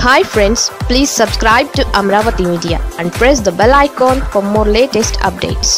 hi friends please subscribe to Amaravati media and press the bell icon for more latest updates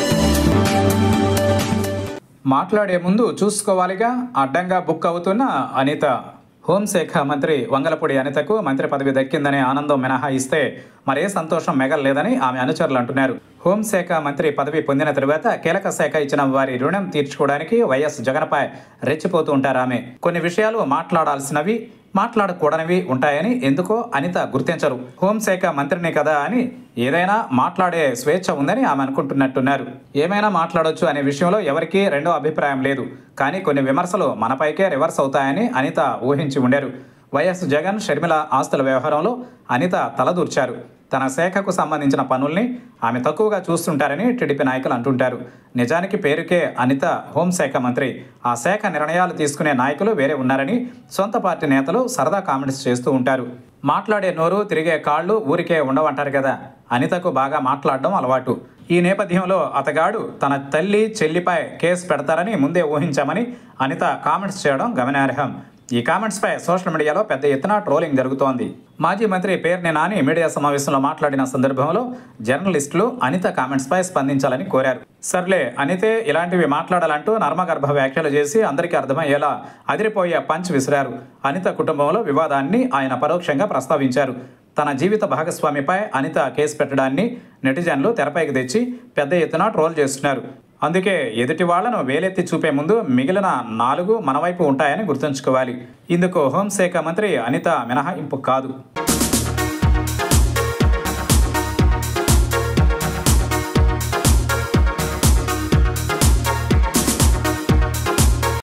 మాట్లాడే ముందు చూసుకోవాలిగా అడ్డంగా book అవుతున్న అనిత హోంశాఖ మంత్రి వంగలపూడి అనితకు మంత్రి పదవి దక్కిందనే ఆనందం మినహాయిస్తే మరే సంతోషం మెగల్లేదని ఆమె అనుచరులు అంటున్నారు హోంశాఖ మంత్రి పదవి పొందిన తరువాత కీలక శాఖ ఇచ్చిన వారి రుణం తీర్చుకోవడానికి వైఎస్ జగన్పై రెచ్చిపోతూ ఉంటారు ఆమె కొన్ని విషయాలు మాట్లాడాల్సినవి మాట్లాడకూడనివి ఉంటాయని ఎందుకో అనిత గుర్తించరు హోంశాఖ మంత్రిని కదా అని ఏదైనా మాట్లాడే స్వేచ్ఛ ఉందని ఆమె అనుకుంటున్నట్టున్నారు ఏమైనా మాట్లాడొచ్చు అనే విషయంలో ఎవరికీ రెండో అభిప్రాయం లేదు కానీ కొన్ని విమర్శలు మనపైకే రివర్స్ అవుతాయని అనిత ఊహించి ఉండరు వైఎస్ జగన్ షర్మిల ఆస్తుల వ్యవహారంలో అనిత తలదూర్చారు తన శాఖకు సంబంధించిన పనుల్ని ఆమె తక్కువగా చూస్తుంటారని టీడీపీ నాయకులు అంటుంటారు నిజానికి పేరుకే అనిత హోంశాఖ మంత్రి ఆ శాఖ నిర్ణయాలు తీసుకునే నాయకులు వేరే ఉన్నారని సొంత పార్టీ నేతలు సరదా కామెంట్స్ చేస్తూ ఉంటారు మాట్లాడే నోరు తిరిగే కాళ్ళు ఊరికే ఉండవంటారు కదా అనితకు బాగా మాట్లాడడం అలవాటు ఈ నేపథ్యంలో అతగాడు తన తల్లి చెల్లిపై కేసు పెడతారని ముందే ఊహించామని అనిత కామెంట్స్ చేయడం గమనార్హం ఈ కామెంట్స్ పై సోషల్ మీడియాలో పెద్ద ఎత్తున ట్రోలింగ్ జరుగుతోంది మాజీ మంత్రి పేర్ని నాని మీడియా సమావేశంలో మాట్లాడిన సందర్భంలో జర్నలిస్టులు అనిత కామెంట్స్ పై స్పందించాలని కోరారు సర్లే అనితే ఇలాంటివి మాట్లాడాలంటూ నర్మగర్భ వ్యాఖ్యలు చేసి అందరికీ అర్థమయ్యేలా అదిరిపోయే పంచ్ విసిరారు అనిత కుటుంబంలో వివాదాన్ని ఆయన పరోక్షంగా ప్రస్తావించారు తన జీవిత భాగస్వామిపై అనిత కేసు పెట్టడాన్ని నెటిజన్లు తెరపైకి తెచ్చి పెద్ద ఎత్తున ట్రోల్ చేస్తున్నారు అందుకే ఎదుటి వాళ్లను వేలెత్తి చూపే ముందు మిగిలిన నాలుగు మన వైపు ఉంటాయని గుర్తుంచుకోవాలి ఇందుకు హోంశాఖ మంత్రి అనిత మినహాయింపు కాదు